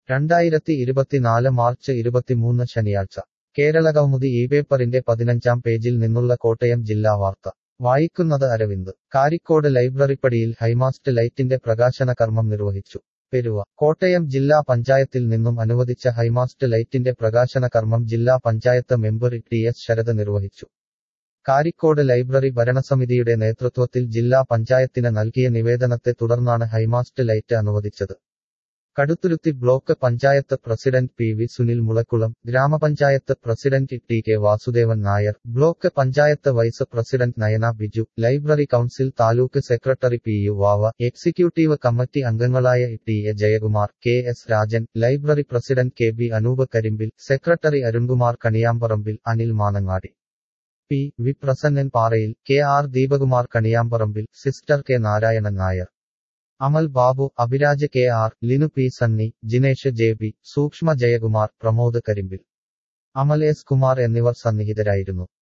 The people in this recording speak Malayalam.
രണ്ടായിരത്തി ഇരുപത്തിനാല് മാർച്ച് ഇരുപത്തിമൂന്ന് ശനിയാഴ്ച കേരളകൗമുദി ഈ പേപ്പറിന്റെ പതിനഞ്ചാം പേജിൽ നിന്നുള്ള കോട്ടയം ജില്ലാ വാർത്ത വായിക്കുന്നത് അരവിന്ദ് കാരിക്കോട് ലൈബ്രറിപ്പടിയിൽ ഹൈമാസ്റ്റ് ലൈറ്റിന്റെ പ്രകാശന കർമ്മം നിർവഹിച്ചു പെരുവ കോട്ടയം ജില്ലാ പഞ്ചായത്തിൽ നിന്നും അനുവദിച്ച ഹൈമാസ്റ്റ് ലൈറ്റിന്റെ പ്രകാശന കർമ്മം ജില്ലാ panchayat member T S Sarath നിർവഹിച്ചു കാരിക്കോട് ലൈബ്രറി ഭരണസമിതിയുടെ നേതൃത്വത്തിൽ ജില്ലാ പഞ്ചായത്തിന് നൽകിയ നിവേദനത്തെ തുടർന്നാണ് ഹൈമാസ്റ്റ് ലൈറ്റ് അനുവദിച്ചത് Kaduthuruthy block panchayat president P V Sunil Mulakkulam ഗ്രാമപഞ്ചായത്ത് president T K Vasudevan Nair block panchayat vice president Nayana Biju library council taluk secretary P U Vava executive committee അംഗങ്ങളായ T A Jayakumar K S Rajan library president K B Anoop Karimpil secretary Arunkumar Kaniyamparambil Anil Manangadi P V Prasannan Parayil K R Deepakumar Kaniyamparambil sister K Narayanan Nair Amal Babu Abhiraj K R Linu P Sunny Jinesh J B Sukshma Jayakumar Pramod Karimpil Amal S Kumar എന്നിവർ സന്നിഹിതരായിരുന്നു